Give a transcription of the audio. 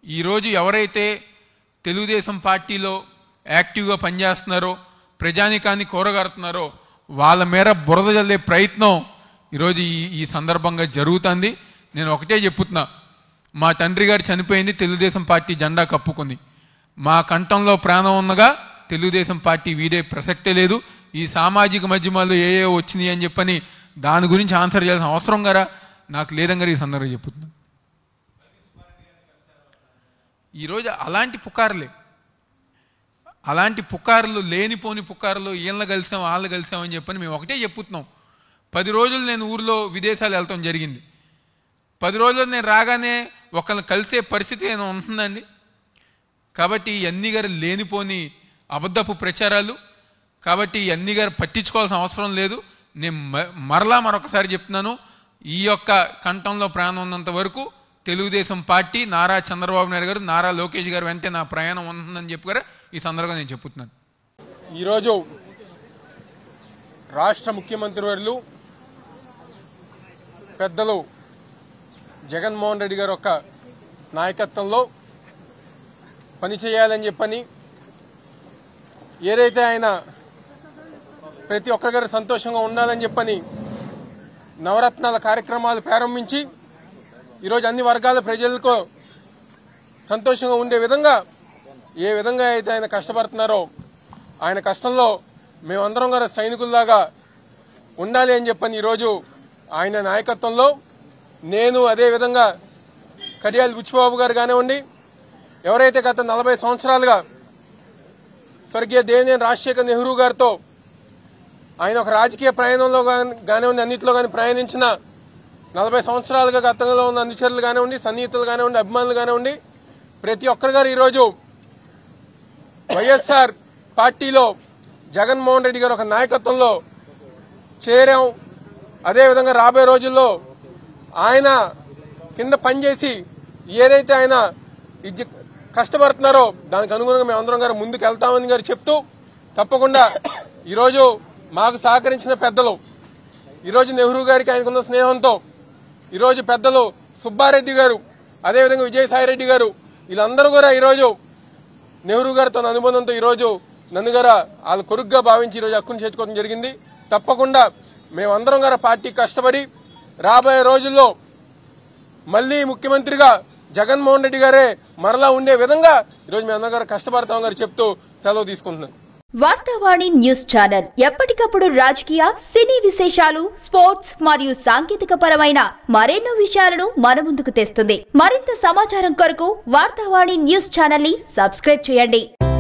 ఈరోజు ఎవరైతే తెలుగుదేశం పార్టీలో యాక్టివ్గా పనిచేస్తున్నారో ప్రజానికాన్ని కూరగడుతున్నారో వాళ్ళ మేర బురద జల్లే ప్రయత్నం ఈరోజు ఈ ఈ సందర్భంగా జరుగుతుంది నేను ఒకటే చెప్పుతున్నా మా తండ్రి గారు చనిపోయింది తెలుగుదేశం పార్టీ జెండా కప్పుకుంది మా కంఠంలో ప్రాణం ఉన్నగా తెలుగుదేశం పార్టీ వీడే ప్రసక్తే లేదు ఈ సామాజిక మాధ్యమాల్లో ఏ ఏ వచ్చినాయి అని చెప్పని దాని గురించి ఆన్సర్ చేయాల్సిన అవసరం గారా నాకు లేదని గారు ఈ సందర్భంగా చెప్పుతున్నాను ఈరోజు అలాంటి పుకార్లే అలాంటి పుకార్లు లేనిపోని పుకార్లు వీళ్ళని కలిసాం వాళ్ళు కలిసామని చెప్పని మేము ఒకటే చెప్పుతున్నాం పది రోజులు నేను ఊర్లో విదేశాలు వెళ్తాం జరిగింది పది రోజులు నేను రాగానే ఒకళ్ళని కలిసే పరిస్థితి ఏమైనా ఉంటుందండి కాబట్టి ఇవన్నీ గారు లేనిపోని అబద్ధపు ప్రచారాలు కాబట్టి ఇవన్నీ గారు పట్టించుకోవాల్సిన అవసరం లేదు నేను మ- మరలా మరొకసారి చెప్తున్నాను ఈ యొక్క కంఠంలో ప్రాణం ఉన్నంత వరకు తెలుగుదేశం పార్టీ నారా చంద్రబాబు నాయుడు గారు నారా లోకేష్ గారు వెంటే నా ప్రయాణం ఉంటుందని చెప్పి గారు ఈ సందర్భంగా నేను చెప్పుతున్నాను ఈరోజు రాష్ట్ర ముఖ్యమంత్రి వర్యులు పెద్దలు జగన్మోహన్ రెడ్డి గారి యొక్క నాయకత్వంలో పనిచేయాలని చెప్పని ఏదైతే ఆయన ప్రతి ఒక్కరి గారు సంతోషంగా ఉండాలని చెప్పని నవరత్నాల కార్యక్రమాలు ప్రారంభించి ఈరోజు అన్ని వర్గాల ప్రజలకు సంతోషంగా ఉండే విధంగా ఏ విధంగా అయితే ఆయన కష్టపడుతున్నారో ఆయన కష్టంలో మేమందరం గారు సైనికుల్లాగా ఉండాలి అని చెప్పని ఈరోజు ఆయన నాయకత్వంలో నేను అదే విధంగా కడియాలి బుచ్చిబాబు గారు కానివ్వండి ఎవరైతే గత నలభై సంవత్సరాలుగా స్వర్గీయ దేవినేని రాజశేఖర్ నెహ్రూ గారితో ఆయన ఒక రాజకీయ ప్రయాణంలో గాని- కానివ్వండి అన్నింటిలో కానీ ప్రయాణించిన నలభై సంవత్సరాలుగా గతంలో ఉన్న అనుచరులు కానివ్వండి సన్నిహితులు కానివ్వండి అభిమానులు కానివ్వండి ప్రతి ఒక్కరు గారు ఈరోజు వైఎస్ఆర్ పార్టీలో జగన్మోహన్ రెడ్డి గారు ఒక నాయకత్వంలో చేరాం అదేవిధంగా రాబోయే రోజుల్లో ఆయన కింద పనిచేసి ఏదైతే ఆయన ఇది కష్టపడుతున్నారో దానికి అనుగుణంగా మేము అందరం గారు ముందుకు వెళ్తామని గారు చెప్తూ తప్పకుండా ఈరోజు మాకు సహకరించిన పెద్దలు ఈరోజు నెహ్రూ గారికి ఆయనకున్న స్నేహంతో ఈరోజు పెద్దలు సుబ్బారెడ్డి గారు అదేవిధంగా విజయసాయిరెడ్డి గారు వీళ్ళందరూ కూడా ఈరోజు నెహ్రూ గారితో నా అనుబంధంతో ఈరోజు నన్ను గారు వాళ్ళ కొరుగ్గా భావించి ఈరోజు హక్కును చేర్చుకోవడం జరిగింది తప్పకుండా మేమందరం గారు పార్టీ కష్టపడి రాబోయే రోజుల్లో మళ్ళీ ముఖ్యమంత్రిగా జగన్మోహన్ రెడ్డి గారే మరలా ఉండే విధంగా ఈరోజు మేము అందరం గారు కష్టపడతాం గారు చెప్తూ సెలవు తీసుకుంటున్నాను వార్తావాణి న్యూస్ ఛానల్ ఎప్పటికప్పుడు రాజకీయ సినీ విశేషాలు స్పోర్ట్స్ మరియు సాంకేతిక పరమైన మరెన్నో విషయాలను మన ముందుకు తెస్తుంది మరింత సమాచారం కొరకు వార్తావాణి న్యూస్ ఛానల్ ని సబ్స్క్రైబ్ చేయండి